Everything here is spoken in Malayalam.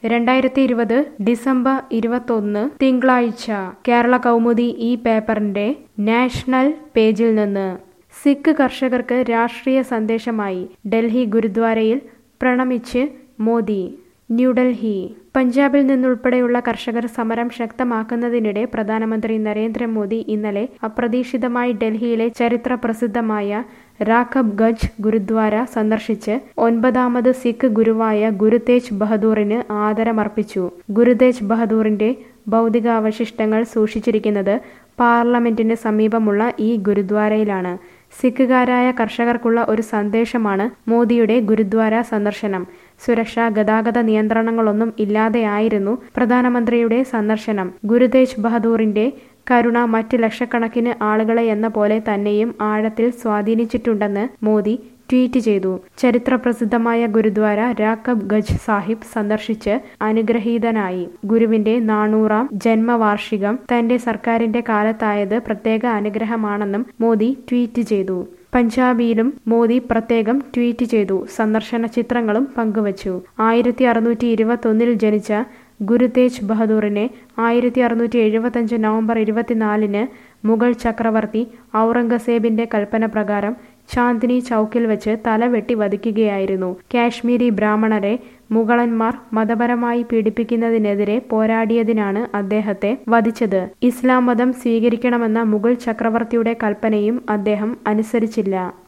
രണ്ടായിരത്തി ഇരുപത് ഡിസംബർ ഇരുപത്തൊന്ന് തിങ്കളാഴ്ച കേരള കൗമുദി ഈ പേപ്പറിന്റെ നാഷണൽ പേജിൽ നിന്ന് സിഖ് കർഷകർക്ക് രാഷ്ട്രീയ സന്ദേശമായി ഡൽഹി ഗുരുദ്വാരയിൽ പ്രണമിച്ച് മോദി ന്യൂഡൽഹി പഞ്ചാബിൽ നിന്നുൾപ്പെടെയുള്ള കർഷകർ സമരം ശക്തമാക്കുന്നതിനിടെ പ്രധാനമന്ത്രി നരേന്ദ്രമോദി ഇന്നലെ അപ്രതീക്ഷിതമായി ഡൽഹിയിലെ ചരിത്ര പ്രസിദ്ധമായ രാഘബ് ഗഞ്ച് ഗുരുദ്വാര സന്ദർശിച്ച് ഒൻപതാമത് സിഖ് ഗുരുവായ ഗുരു തേജ് ബഹദൂറിന് ആദരമർപ്പിച്ചു ഗുരു തേജ് ബഹദൂറിന്റെ ഭൗതികാവശിഷ്ടങ്ങൾ സൂക്ഷിച്ചിരിക്കുന്നത് പാർലമെന്റിന് സമീപമുള്ള ഈ ഗുരുദ്വാരയിലാണ് സിഖുകാരായ കർഷകർക്കുള്ള ഒരു സന്ദേശമാണ് മോദിയുടെ ഗുരുദ്വാര സന്ദർശനം സുരക്ഷാ ഗതാഗത നിയന്ത്രണങ്ങളൊന്നും ഇല്ലാതെയായിരുന്നു പ്രധാനമന്ത്രിയുടെ സന്ദർശനം ഗുരുതേജ് ബഹദൂറിന്റെ കരുണ മറ്റ് ലക്ഷക്കണക്കിന് ആളുകളെ എന്ന പോലെ തന്നെയും ആഴത്തിൽ സ്വാധീനിച്ചിട്ടുണ്ടെന്ന് മോദി ട്വീറ്റ് ചെയ്തു ചരിത്രപ്രസിദ്ധമായ ഗുരുദ്വാര രാക്കബ് ഗജ് സാഹിബ് സന്ദർശിച്ച് അനുഗ്രഹീതനായി ഗുരുവിന്റെ നാനൂറാം ജന്മവാർഷികം തന്റെ സർക്കാരിന്റെ കാലത്തായത് പ്രത്യേക അനുഗ്രഹമാണെന്നും മോദി ട്വീറ്റ് ചെയ്തു പഞ്ചാബിയിലും മോദി പ്രത്യേകം ട്വീറ്റ് ചെയ്തു സന്ദർശന ചിത്രങ്ങളും പങ്കുവച്ചു ആയിരത്തി അറുന്നൂറ്റി ഇരുപത്തൊന്നിൽ ജനിച്ച ഗുരു തേജ് ബഹദൂറിനെ ആയിരത്തി അറുന്നൂറ്റി എഴുപത്തഞ്ച് നവംബർ ഇരുപത്തിനാലിന് മുഗൾ ചക്രവർത്തി ഔറംഗസേബിന്റെ കൽപ്പന പ്രകാരം ചാന്ദിനി ചൌക്കിൽ വെച്ച് തല വെട്ടി വധിക്കുകയായിരുന്നു കാശ്മീരി ബ്രാഹ്മണരെ മുഗളന്മാർ മതപരമായി പീഡിപ്പിക്കുന്നതിനെതിരെ പോരാടിയതിനാണ് അദ്ദേഹത്തെ വധിച്ചത് ഇസ്ലാം മതം സ്വീകരിക്കണമെന്ന മുഗൾ ചക്രവർത്തിയുടെ കൽപ്പനയും അദ്ദേഹം അനുസരിച്ചില്ല